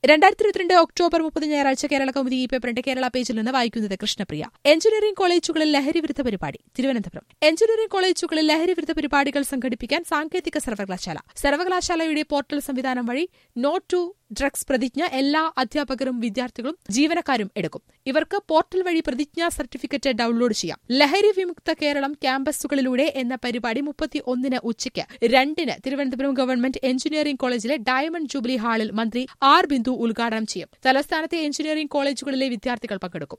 രണ്ടായിരത്തി ഇരുപത്തിരണ്ട് ഒക്ടോബർ മുപ്പത് ഞായറാഴ്ച കേരള കൗമുദി ഈ പേപ്പറിന്റെ കേരള പേജിൽ നിന്ന് വായിക്കുന്നത് കൃഷ്ണപ്രിയ എഞ്ചിനീയറിംഗ് കോളേജുകളിൽ ലഹരി വിരുദ്ധ പരിപാടി തിരുവനന്തപുരം എഞ്ചിനീയറിംഗ് കോളേജുകളിൽ ലഹരി വിരുദ്ധ പരിപാടികൾ സംഘടിപ്പിക്കാൻ സാങ്കേതിക സർവകലാശാല സർവകലാശാലയുടെ പോർട്ടൽ സംവിധാനം വഴി നോ ടു ഡ്രഗ്സ് പ്രതിജ്ഞ എല്ലാ അധ്യാപകരും വിദ്യാർത്ഥികളും ജീവനക്കാരും എടുക്കും ഇവർക്ക് പോർട്ടൽ വഴി പ്രതിജ്ഞാ സർട്ടിഫിക്കറ്റ് ഡൌൺലോഡ് ചെയ്യാം ലഹരി വിമുക്ത കേരളം ക്യാമ്പസുകളിലൂടെ എന്ന പരിപാടി മുപ്പത്തി ഒന്നിന് ഉച്ചയ്ക്ക് രണ്ടിന് തിരുവനന്തപുരം ഗവൺമെന്റ് എഞ്ചിനീയറിംഗ് കോളേജിലെ ഡയമണ്ട് ജൂബിലി ഹാളിൽ മന്ത്രി ആർ ബിന്ദു ഉദ്ഘാടനം ചെയ്യും തലസ്ഥാനത്തെ എഞ്ചിനീയറിംഗ് കോളേജുകളിലെ വിദ്യാർത്ഥികൾ പങ്കെടുക്കും